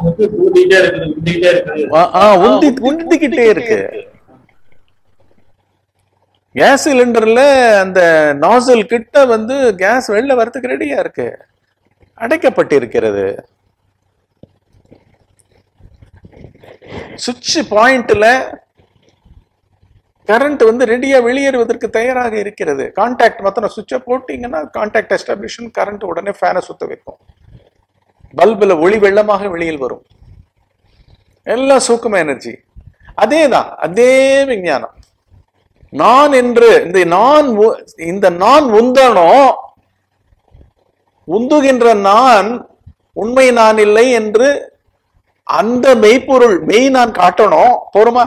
வந்து ஊதிட்டே இருக்குது ஊதிட்டே இருக்குது ஆ, ஆ, உந்தி உந்திக்கிட்டே இருக்கு கேஸ் சிலிண்டர்ல அந்த நாசல் கிட்ட வந்து கேஸ் வெளில வரதுக்கு ரெடியா இருக்கு அடைக்கப்பட்டிருக்கிறது சுவிட்ச் பாயிண்ட்ல கரண்ட் வந்து ரெடியா வெளியேறுவதற்கு தயாராக இருக்கிறது கான்டாக்ட் மாத்திரம் சுவிட்சை போட்டீங்கன்னா கான்டாக்ட் எஸ்டாப்ளிஷன் கரண்ட் உடனே ஃபேனை சுத்த வைக்கும் பல்புல ஒளி வெள்ளமாக வெளியில் வரும் எல்லாம் சூக்கும எனர்ஜி அதேதான் அதே விஞ்ஞானம் நான் என்று இந்த நான் உ- இந்த நான் உந்தனும் உந்துகின்ற நான் உண்மை நான் இல்லை என்று அந்த மெய்ப்பொருள் மெய் நான் காட்டணும் போருமா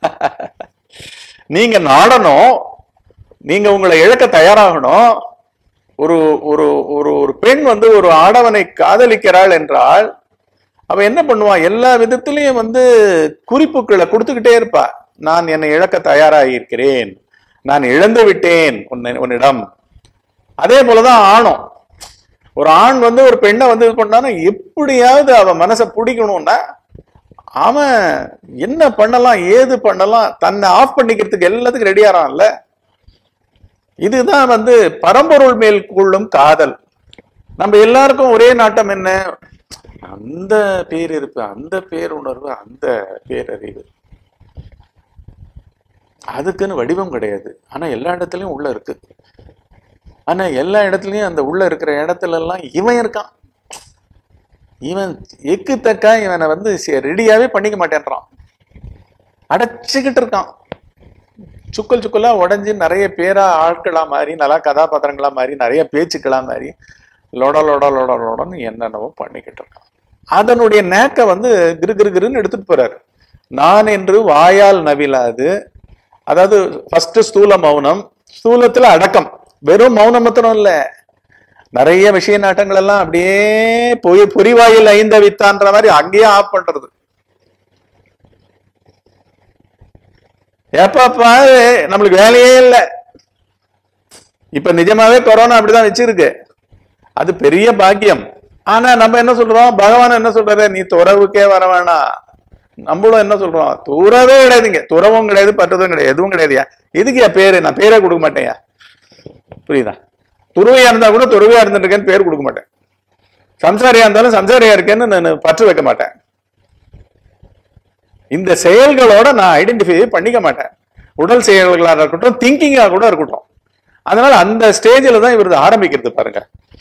நீங்க நாடணும் நீங்க உங்களை இழக்க தயாராகணும் ஒரு ஒரு ஒரு ஒரு பெண் வந்து ஒரு ஆடவனை காதலிக்கிறாள் என்றால் அவ என்ன பண்ணுவா எல்லா விதத்திலையும் வந்து குறிப்புகளை கொடுத்துக்கிட்டே இருப்பா நான் என்னை இழக்க தயாராக இருக்கிறேன் நான் இழந்து விட்டேன் உன்னை உன்னிடம் அதே போலதான் ஆணும் ஒரு ஆண் வந்து ஒரு பெண்ணை வந்து இது பண்ணானா எப்படியாவது அவ மனசை பிடிக்கணும்னா அவன் என்ன பண்ணலாம் ஏது பண்ணலாம் தன்னை ஆஃப் பண்ணிக்கிறதுக்கு எல்லாத்துக்கும் ரெடி ஆறான்ல இதுதான் வந்து பரம்பொருள் மேல் கொள்ளும் காதல் நம்ம எல்லாருக்கும் ஒரே நாட்டம் என்ன அந்த பேரிருப்பு அந்த பேருணர்வு அந்த பேரறிவு அதுக்குன்னு வடிவம் கிடையாது ஆனா எல்லா இடத்துலயும் உள்ள இருக்கு ஆனா எல்லா இடத்துலயும் அந்த உள்ள இருக்கிற இடத்துல எல்லாம் இவன் இருக்கான் இவன் எக்கு தக்கா இவனை வந்து ரெடியாவே பண்ணிக்க மாட்டேன்றான் அடைச்சுக்கிட்டு இருக்கான் சுக்கல் சுக்கலா உடைஞ்சு நிறைய பேரா ஆட்களா மாறி நல்லா கதாபாத்திரங்களா மாறி நிறைய பேச்சுக்களா மாறி லொட லொட லொட லொடன்னு என்னென்னவோ பண்ணிக்கிட்டு இருக்கான் அதனுடைய நேக்க வந்து கிரு கிரு கிருன்னு எடுத்துட்டு போறாரு நான் என்று வாயால் நவிலாது அதாவது ஃபர்ஸ்ட் ஸ்தூல மௌனம் ஸ்தூலத்துல அடக்கம் வெறும் மௌனம் மாத்திரம் இல்ல நிறைய விஷய நாட்டங்கள் எல்லாம் அப்படியே பொய் பொறிவாயில் ஐந்த வித்தான்ற மாதிரி அங்கேயே ஆஃப் பண்றது எப்ப பாரு நம்மளுக்கு வேலையே இல்லை இப்ப நிஜமாவே கொரோனா அப்படிதான் வச்சிருக்கு அது பெரிய பாக்கியம் ஆனா நம்ம என்ன சொல்றோம் பகவான் என்ன சொல்றாரு நீ துறவுக்கே வர வேணாம் நம்மளும் என்ன சொல்றோம் துறவே கிடையாதுங்க துறவும் கிடையாது பற்றதும் கிடையாது எதுவும் கிடையாதுயா எதுக்கு என் பேரு நான் பேரே கொடுக்க மாட்டேன்யா புரியுதா துறவியா இருந்தா கூட துறவியா இருந்துருக்கேன்னு பேர் கொடுக்க மாட்டேன் சம்சாரியா இருந்தாலும் சம்சாரியா இருக்கேன்னு நான் பற்று வைக்க மாட்டேன் இந்த செயல்களோட நான் ஐடென்டிஃபை பண்ணிக்க மாட்டேன் உடல் செயல்களாக இருக்கட்டும் திங்கிங்கா கூட இருக்கட்டும் அதனால அந்த ஸ்டேஜில் தான் இவர் ஆரம்பிக்கிறது பாருங்க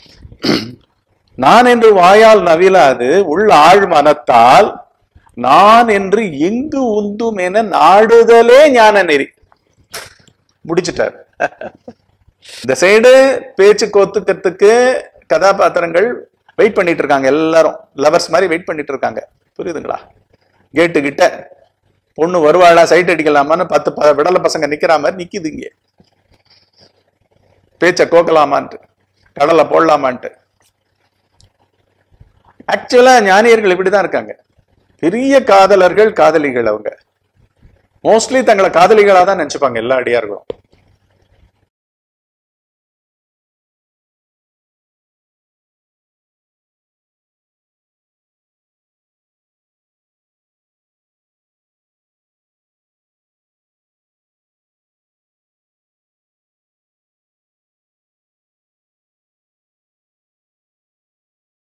நான் என்று வாயால் நவிலாது உள் ஆழ் மனத்தால் நான் என்று எங்கு உந்தும் என நாடுதலே ஞான நெறி முடிச்சிட்டார் இந்த சைடு பேச்சு கோத்துக்கிறதுக்கு கதாபாத்திரங்கள் வெயிட் பண்ணிட்டு இருக்காங்க எல்லாரும் லவர்ஸ் மாதிரி வெயிட் பண்ணிட்டு இருக்காங்க புரியுதுங்களா கேட்டு கிட்ட பொண்ணு வருவாளா சைட் அடிக்கலாமான்னு பத்து ப விடல பசங்க நிக்கிற மாதிரி நிக்குது இங்க பேச்ச கோக்கலாமான்ட்டு கடலை போடலாமான்ட்டு ஆக்சுவலா ஞானியர்கள் இப்படிதான் இருக்காங்க பெரிய காதலர்கள் காதலிகள் அவங்க மோஸ்ட்லி தங்களை காதலிகளா தான் நினைச்சுப்பாங்க எல்லா அடியார்களும்